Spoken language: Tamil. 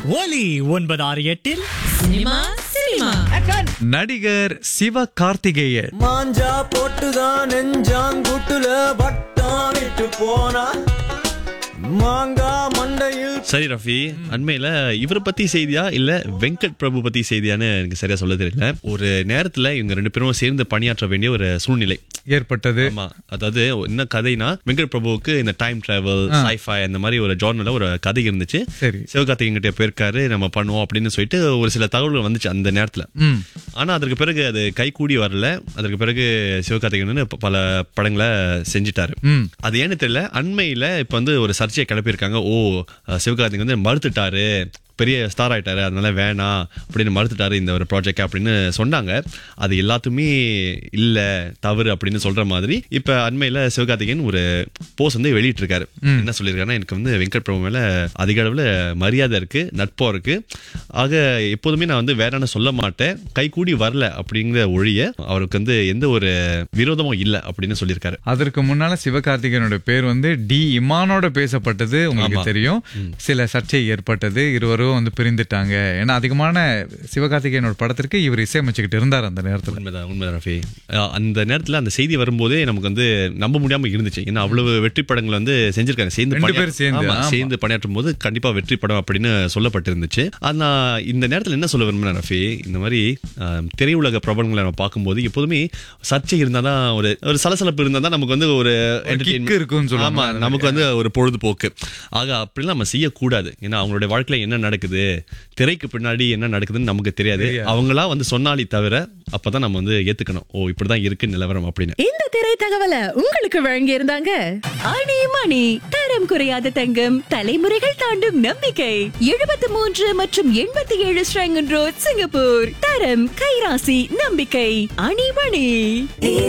ஒலி ஒன்பது ஆறு எட்டில் சினிமா சினிமா நடிகர் சிவ கார்த்திகேயன் மாஞ்சா போட்டுதான் நெஞ்சாங்குட்டுல வட்டம் விட்டு போனா மாங்கா மண்டையில் சரி ரஃபி அண்மையில இவரை பத்தி செய்தியா இல்ல வெங்கட் பிரபு பத்தி செய்தியான்னு எனக்கு சரியா சொல்ல தெரியல ஒரு நேரத்துல இவங்க ரெண்டு பேரும் சேர்ந்து பணியாற்ற வேண்டிய ஒரு சூழ்நிலை ஏற்பட்டது ஆமா அதாவது என்ன கதைனா வெங்கட் பிரபுவுக்கு இந்த டைம் டிராவல் சைஃபை அந்த மாதிரி ஒரு ஜார்னல்ல ஒரு கதை இருந்துச்சு சரி. சிவகார்த்திகேயன் கிட்ட போயிருக்காரு நம்ம பண்ணுவோம் அப்படின்னு சொல்லிட்டு ஒரு சில தகவல்கள் வந்துச்சு அந்த நேரத்துல ம். ஆனா அதற்கு பிறகு அது கைகூடி வரல அதற்கு பிறகு சிவகார்த்திகேயன் வந்து ப- பல படங்களை செஞ்சிட்டாரு ம். அது ஏன்னு தெரியல அண்மையில இப்ப வந்து ஒரு சர்ச்சையை கிளப்பியிருக்காங்க ஓ அஹ், சிவகார்த்திகேயன் வந்து மறுத்துட்டாரு பெரிய ஸ்டார் ஆயிட்டாரு அதனால வேணாம் அப்படின்னு மறுத்துட்டாரு இந்த ஒரு ப்ராஜெக்ட் அப்படின்னு சொன்னாங்க அது எல்லாத்துமே இல்ல தவறு அப்படின்னு சொல்ற மாதிரி இப்ப அண்மையில சிவகார்த்திகேயன் ஒரு போஸ்ட் வந்து வெளியிட்டு இருக்காரு என்ன சொல்லியிருக்காருன்னா எனக்கு வந்து வெங்கட் பிரபு மேல அதிக அளவுல மரியாதை இருக்கு நட்பம் இருக்கு ஆக எப்போதுமே நான் வந்து வேறன்னு சொல்ல மாட்டேன் கை கூடி வரல அப்படிங்கிற ஒழிய அவருக்கு வந்து எந்த ஒரு விரோதமும் இல்லை அப்படின்னு சொல்லியிருக்காரு அதற்கு முன்னால சிவகார்த்திகேயனோட பேர் வந்து டி இமானோட பேசப்பட்டது உங்களுக்கு ஆமா. தெரியும் சில சர்ச்சை ஏற்பட்டது இருவரும் வந்து பிரிந்துட்டாங்க ஏன்னா அதிகமான சிவகார்த்திகேயனோட படத்திற்கு இவர் இசையமைச்சுக்கிட்டு இருந்தார் அந்த நேரத்துல உண்மைதான் உண்மைதான் ரஃபி அஹ் அந்த நேரத்துல அந்த செய்தி வரும்போதே நமக்கு வந்து நம்ப முடியாம இருந்துச்சு ஏன்னா அவ்வளவு வெற்றி படங்கள் வந்து செஞ்சிருக்காங்க சேர்ந்து ரெண்டு பணியா- பேரும் சேர்ந்து, ஆமா, ஆமா. சேர்ந்து பணியாற்றும் போது கண்டிப்பா வெற்றி படம் அப்படின்னு சொல்லப்பட்டிருந்துச்சு ஆனா இந்த நேரத்துல என்ன சொல்ல விரும்புறேன் ரஃபி இந்த மாதிரி அஹ், திரையுலக பிரபலங்களை நம்ம பார்க்கும்போது எப்போதுமே சர்ச்சை இருந்தாதான் ஒரு ஒரு சலசலப்பு இருந்தா தான் நமக்கு வந்து ஒரு entertainment- kick இருக்கும்னு சொல்லுவாங்க. ஆமா நமக்கு வந்து ஒரு பொழுதுபோக்கு ஆக அப்படிலாம் நம்ம செய்யக்கூடாது ஏன்னா அவங்களுடைய வாழ்க்கையில என்ன நடக்குது திரைக்கு பின்னாடி என்ன நடக்குதுன்னு நமக்கு தெரியாது அவங்களா வந்து சொன்னாலே தவிர அப்பதான் நம்ம வந்து ஏத்துக்கணும் ஓ இப்படிதான் இருக்கு நிலவரம் அப்படின்னு இந்த திரை தகவலை உங்களுக்கு வழங்கி இருந்தாங்க அணி மணி தரம் குறையாத தங்கம் தலைமுறைகள் தாண்டும் நம்பிக்கை எழுபத்தி மூன்று மற்றும் எண்பத்தி ஏழு ஸ்ரங்கன் ரோட் சிங்கப்பூர் தரம் கைராசி நம்பிக்கை அணி மணி